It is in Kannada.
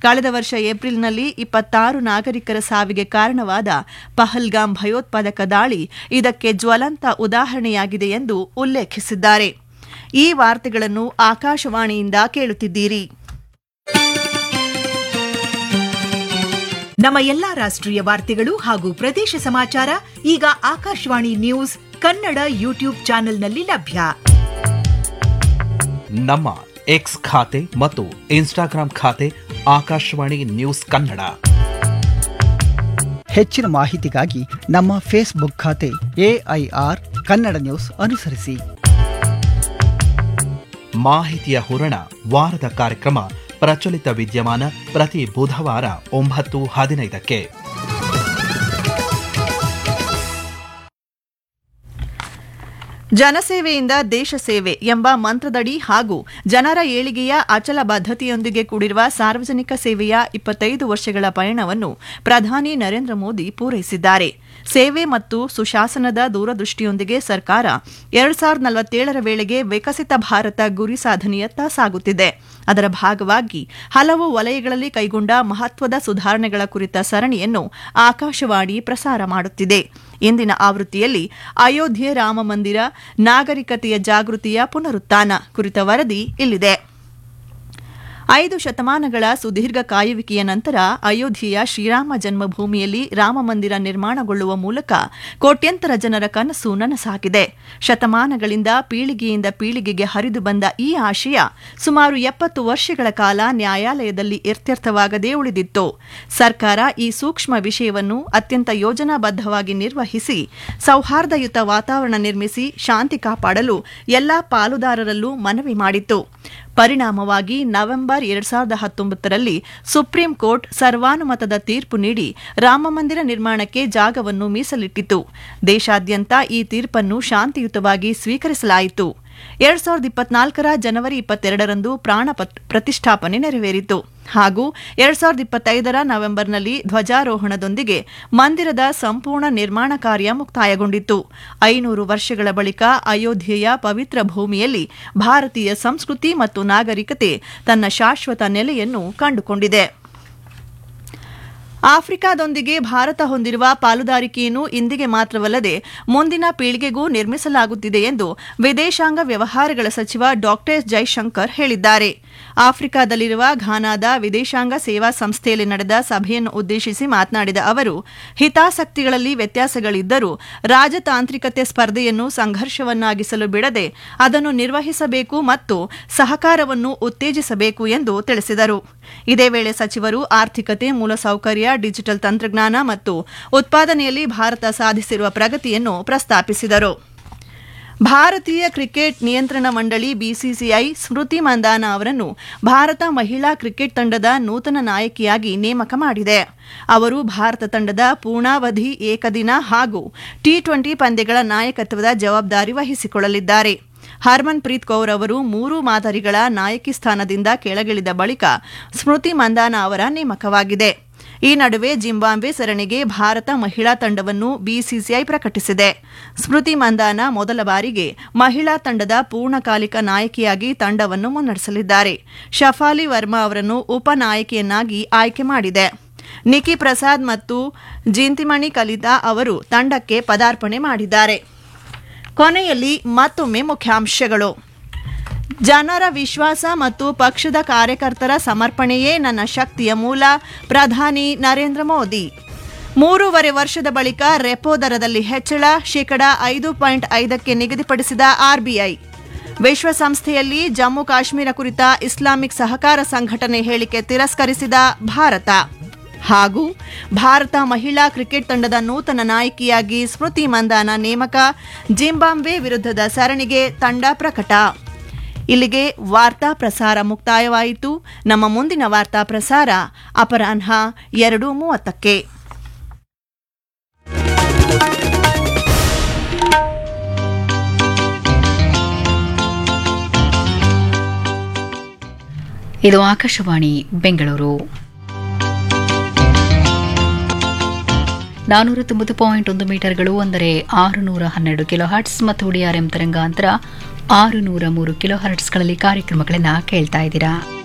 ಕಳೆದ ವರ್ಷ ಏಪ್ರಿಲ್ನಲ್ಲಿ ಇಪ್ಪತ್ತಾರು ನಾಗರಿಕರ ಸಾವಿಗೆ ಕಾರಣವಾದ ಪಹಲ್ಗಾಮ್ ಭಯೋತ್ಪಾದಕ ದಾಳಿ ಇದಕ್ಕೆ ಜ್ವಲಂತ ಉದಾಹರಣೆಯಾಗಿದೆ ಎಂದು ಉಲ್ಲೇಖಿಸಿದ್ದಾರೆ ಈ ವಾರ್ತೆಗಳನ್ನು ಆಕಾಶವಾಣಿಯಿಂದ ಕೇಳುತ್ತಿದ್ದೀರಿ ನಮ್ಮ ಎಲ್ಲಾ ರಾಷ್ಟ್ರೀಯ ವಾರ್ತೆಗಳು ಹಾಗೂ ಪ್ರದೇಶ ಸಮಾಚಾರ ಈಗ ಆಕಾಶವಾಣಿ ನ್ಯೂಸ್ ಕನ್ನಡ ಯೂಟ್ಯೂಬ್ ಚಾನೆಲ್ನಲ್ಲಿ ಲಭ್ಯ ನಮ್ಮ ಎಕ್ಸ್ ಖಾತೆ ಮತ್ತು ಇನ್ಸ್ಟಾಗ್ರಾಂ ಖಾತೆ ಆಕಾಶವಾಣಿ ನ್ಯೂಸ್ ಕನ್ನಡ ಹೆಚ್ಚಿನ ಮಾಹಿತಿಗಾಗಿ ನಮ್ಮ ಫೇಸ್ಬುಕ್ ಖಾತೆ ಎಐಆರ್ ಕನ್ನಡ ನ್ಯೂಸ್ ಅನುಸರಿಸಿ ಮಾಹಿತಿಯ ಹೂರಣ ವಾರದ ಕಾರ್ಯಕ್ರಮ ಪ್ರಚಲಿತ ವಿದ್ಯಮಾನ ಪ್ರತಿ ಬುಧವಾರ ಒಂಬತ್ತು ಹದಿನೈದಕ್ಕೆ ಜನಸೇವೆಯಿಂದ ದೇಶ ಸೇವೆ ಎಂಬ ಮಂತ್ರದಡಿ ಹಾಗೂ ಜನರ ಏಳಿಗೆಯ ಅಚಲ ಬದ್ಧತೆಯೊಂದಿಗೆ ಕೂಡಿರುವ ಸಾರ್ವಜನಿಕ ಸೇವೆಯ ಇಪ್ಪತ್ತೈದು ವರ್ಷಗಳ ಪಯಣವನ್ನು ಪ್ರಧಾನಿ ನರೇಂದ್ರ ಮೋದಿ ಪೂರೈಸಿದ್ದಾರೆ ಸೇವೆ ಮತ್ತು ಸುಶಾಸನದ ದೂರದೃಷ್ಟಿಯೊಂದಿಗೆ ಸರ್ಕಾರ ಎರಡ್ ಸಾವಿರದ ನಲವತ್ತೇಳರ ವೇಳೆಗೆ ವಿಕಸಿತ ಭಾರತ ಗುರಿ ಸಾಧನೆಯತ್ತ ಸಾಗುತ್ತಿದೆ ಅದರ ಭಾಗವಾಗಿ ಹಲವು ವಲಯಗಳಲ್ಲಿ ಕೈಗೊಂಡ ಮಹತ್ವದ ಸುಧಾರಣೆಗಳ ಕುರಿತ ಸರಣಿಯನ್ನು ಆಕಾಶವಾಣಿ ಪ್ರಸಾರ ಮಾಡುತ್ತಿದೆ ಇಂದಿನ ಆವೃತ್ತಿಯಲ್ಲಿ ಅಯೋಧ್ಯೆ ರಾಮ ಮಂದಿರ ನಾಗರಿಕತೆಯ ಜಾಗೃತಿಯ ಪುನರುತ್ಥಾನ ಕುರಿತ ವರದಿ ಇಲ್ಲಿದೆ ಐದು ಶತಮಾನಗಳ ಸುದೀರ್ಘ ಕಾಯುವಿಕೆಯ ನಂತರ ಅಯೋಧ್ಯೆಯ ಶ್ರೀರಾಮ ಜನ್ಮಭೂಮಿಯಲ್ಲಿ ರಾಮ ಮಂದಿರ ನಿರ್ಮಾಣಗೊಳ್ಳುವ ಮೂಲಕ ಕೋಟ್ಯಂತರ ಜನರ ಕನಸು ನನಸಾಗಿದೆ ಶತಮಾನಗಳಿಂದ ಪೀಳಿಗೆಯಿಂದ ಪೀಳಿಗೆಗೆ ಹರಿದು ಬಂದ ಈ ಆಶಯ ಸುಮಾರು ಎಪ್ಪತ್ತು ವರ್ಷಗಳ ಕಾಲ ನ್ಯಾಯಾಲಯದಲ್ಲಿ ಇತ್ಯರ್ಥವಾಗದೇ ಉಳಿದಿತ್ತು ಸರ್ಕಾರ ಈ ಸೂಕ್ಷ್ಮ ವಿಷಯವನ್ನು ಅತ್ಯಂತ ಯೋಜನಾಬದ್ಧವಾಗಿ ನಿರ್ವಹಿಸಿ ಸೌಹಾರ್ದಯುತ ವಾತಾವರಣ ನಿರ್ಮಿಸಿ ಶಾಂತಿ ಕಾಪಾಡಲು ಎಲ್ಲಾ ಪಾಲುದಾರರಲ್ಲೂ ಮನವಿ ಮಾಡಿತ್ತು ಪರಿಣಾಮವಾಗಿ ನವೆಂಬರ್ ಎರಡ್ ಸಾವಿರದ ಹತ್ತೊಂಬತ್ತರಲ್ಲಿ ಸುಪ್ರೀಂ ಕೋರ್ಟ್ ಸರ್ವಾನುಮತದ ತೀರ್ಪು ನೀಡಿ ರಾಮಮಂದಿರ ನಿರ್ಮಾಣಕ್ಕೆ ಜಾಗವನ್ನು ಮೀಸಲಿಟ್ಟಿತು ದೇಶಾದ್ಯಂತ ಈ ತೀರ್ಪನ್ನು ಶಾಂತಿಯುತವಾಗಿ ಸ್ವೀಕರಿಸಲಾಯಿತು ಎರಡ್ ಸಾವಿರದ ಇಪ್ಪತ್ನಾಲ್ಕರ ಜನವರಿ ಇಪ್ಪತ್ತೆರಡರಂದು ಪ್ರಾಣ ಪ್ರತಿಷ್ಠಾಪನೆ ನೆರವೇರಿತು ಹಾಗೂ ಎರಡ್ ಸಾವಿರದ ಇಪ್ಪತ್ತೈದರ ನವೆಂಬರ್ನಲ್ಲಿ ಧ್ವಜಾರೋಹಣದೊಂದಿಗೆ ಮಂದಿರದ ಸಂಪೂರ್ಣ ನಿರ್ಮಾಣ ಕಾರ್ಯ ಮುಕ್ತಾಯಗೊಂಡಿತ್ತು ಐನೂರು ವರ್ಷಗಳ ಬಳಿಕ ಅಯೋಧ್ಯೆಯ ಪವಿತ್ರ ಭೂಮಿಯಲ್ಲಿ ಭಾರತೀಯ ಸಂಸ್ಕೃತಿ ಮತ್ತು ನಾಗರಿಕತೆ ತನ್ನ ಶಾಶ್ವತ ನೆಲೆಯನ್ನು ಕಂಡುಕೊಂಡಿದೆ ಆಫ್ರಿಕಾದೊಂದಿಗೆ ಭಾರತ ಹೊಂದಿರುವ ಪಾಲುದಾರಿಕೆಯನ್ನು ಇಂದಿಗೆ ಮಾತ್ರವಲ್ಲದೆ ಮುಂದಿನ ಪೀಳಿಗೆಗೂ ನಿರ್ಮಿಸಲಾಗುತ್ತಿದೆ ಎಂದು ವಿದೇಶಾಂಗ ವ್ಯವಹಾರಗಳ ಸಚಿವ ಡಾ ಜೈಶಂಕರ್ ಹೇಳಿದ್ದಾರೆ ಆಫ್ರಿಕಾದಲ್ಲಿರುವ ಘಾನಾದ ವಿದೇಶಾಂಗ ಸೇವಾ ಸಂಸ್ಥೆಯಲ್ಲಿ ನಡೆದ ಸಭೆಯನ್ನು ಉದ್ದೇಶಿಸಿ ಮಾತನಾಡಿದ ಅವರು ಹಿತಾಸಕ್ತಿಗಳಲ್ಲಿ ವ್ಯತ್ಯಾಸಗಳಿದ್ದರೂ ರಾಜತಾಂತ್ರಿಕತೆ ಸ್ಪರ್ಧೆಯನ್ನು ಸಂಘರ್ಷವನ್ನಾಗಿಸಲು ಬಿಡದೆ ಅದನ್ನು ನಿರ್ವಹಿಸಬೇಕು ಮತ್ತು ಸಹಕಾರವನ್ನು ಉತ್ತೇಜಿಸಬೇಕು ಎಂದು ತಿಳಿಸಿದರು ಇದೇ ವೇಳೆ ಸಚಿವರು ಆರ್ಥಿಕತೆ ಮೂಲಸೌಕರ್ಯ ಡಿಜಿಟಲ್ ತಂತ್ರಜ್ಞಾನ ಮತ್ತು ಉತ್ಪಾದನೆಯಲ್ಲಿ ಭಾರತ ಸಾಧಿಸಿರುವ ಪ್ರಗತಿಯನ್ನು ಪ್ರಸ್ತಾಪಿಸಿದರು ಭಾರತೀಯ ಕ್ರಿಕೆಟ್ ನಿಯಂತ್ರಣ ಮಂಡಳಿ ಬಿಸಿಸಿಐ ಸ್ಮೃತಿ ಮಂದಾನ ಅವರನ್ನು ಭಾರತ ಮಹಿಳಾ ಕ್ರಿಕೆಟ್ ತಂಡದ ನೂತನ ನಾಯಕಿಯಾಗಿ ನೇಮಕ ಮಾಡಿದೆ ಅವರು ಭಾರತ ತಂಡದ ಪೂರ್ಣಾವಧಿ ಏಕದಿನ ಹಾಗೂ ಟಿ ಟ್ವೆಂಟಿ ಪಂದ್ಯಗಳ ನಾಯಕತ್ವದ ಜವಾಬ್ದಾರಿ ವಹಿಸಿಕೊಳ್ಳಲಿದ್ದಾರೆ ಹರ್ಮನ್ ಪ್ರೀತ್ ಕೌರ್ ಅವರು ಮೂರು ಮಾದರಿಗಳ ನಾಯಕಿ ಸ್ಥಾನದಿಂದ ಕೆಳಗಿಳಿದ ಬಳಿಕ ಸ್ಮೃತಿ ಮಂದಾನ ಅವರ ನೇಮಕವಾಗಿದೆ ಈ ನಡುವೆ ಜಿಂಬಾಬ್ವೆ ಸರಣಿಗೆ ಭಾರತ ಮಹಿಳಾ ತಂಡವನ್ನು ಬಿಸಿಸಿಐ ಪ್ರಕಟಿಸಿದೆ ಸ್ಮೃತಿ ಮಂದಾನ ಮೊದಲ ಬಾರಿಗೆ ಮಹಿಳಾ ತಂಡದ ಪೂರ್ಣಕಾಲಿಕ ನಾಯಕಿಯಾಗಿ ತಂಡವನ್ನು ಮುನ್ನಡೆಸಲಿದ್ದಾರೆ ಶಫಾಲಿ ವರ್ಮಾ ಅವರನ್ನು ಉಪನಾಯಕಿಯನ್ನಾಗಿ ಆಯ್ಕೆ ಮಾಡಿದೆ ನಿಕಿ ಪ್ರಸಾದ್ ಮತ್ತು ಜಿಂತಿಮಣಿ ಕಲಿತಾ ಅವರು ತಂಡಕ್ಕೆ ಪದಾರ್ಪಣೆ ಮಾಡಿದ್ದಾರೆ ಕೊನೆಯಲ್ಲಿ ಮತ್ತೊಮ್ಮೆ ಮುಖ್ಯಾಂಶಗಳು ಜನರ ವಿಶ್ವಾಸ ಮತ್ತು ಪಕ್ಷದ ಕಾರ್ಯಕರ್ತರ ಸಮರ್ಪಣೆಯೇ ನನ್ನ ಶಕ್ತಿಯ ಮೂಲ ಪ್ರಧಾನಿ ನರೇಂದ್ರ ಮೋದಿ ಮೂರೂವರೆ ವರ್ಷದ ಬಳಿಕ ರೆಪೋ ದರದಲ್ಲಿ ಹೆಚ್ಚಳ ಶೇಕಡ ಐದು ಪಾಯಿಂಟ್ ಐದಕ್ಕೆ ನಿಗದಿಪಡಿಸಿದ ಆರ್ಬಿಐ ವಿಶ್ವಸಂಸ್ಥೆಯಲ್ಲಿ ಜಮ್ಮು ಕಾಶ್ಮೀರ ಕುರಿತ ಇಸ್ಲಾಮಿಕ್ ಸಹಕಾರ ಸಂಘಟನೆ ಹೇಳಿಕೆ ತಿರಸ್ಕರಿಸಿದ ಭಾರತ ಹಾಗೂ ಭಾರತ ಮಹಿಳಾ ಕ್ರಿಕೆಟ್ ತಂಡದ ನೂತನ ನಾಯಕಿಯಾಗಿ ಸ್ಮೃತಿ ಮಂದಾನ ನೇಮಕ ಜಿಂಬಾಬ್ವೆ ವಿರುದ್ಧದ ಸರಣಿಗೆ ತಂಡ ಪ್ರಕಟ ಇಲ್ಲಿಗೆ ವಾರ್ತಾ ಪ್ರಸಾರ ಮುಕ್ತಾಯವಾಯಿತು ನಮ್ಮ ಮುಂದಿನ ವಾರ್ತಾ ಪ್ರಸಾರ ಅಪರಾಹ್ನ ಎರಡು ಮೂವತ್ತಕ್ಕೆ ಇದು ಆಕಾಶವಾಣಿ ಬೆಂಗಳೂರು ನಾನೂರ ತೊಂಬತ್ತು ಪಾಯಿಂಟ್ ಒಂದು ಮೀಟರ್ಗಳು ಅಂದರೆ ಆರುನೂರ ಹನ್ನೆರಡು ಕಿಲೋ ಹರ್ಟ್ಸ್ ಮತ್ತು ಡಿಆರ್ಎಂ ತರಂಗಾಂತರ ಆರು ನೂರ ಮೂರು ಕಿಲೋ ಹರ್ಟ್ಸ್ಗಳಲ್ಲಿ ಕಾರ್ಯಕ್ರಮಗಳನ್ನು ಕೇಳ್ತಾ ಇದ್ದೀರಾ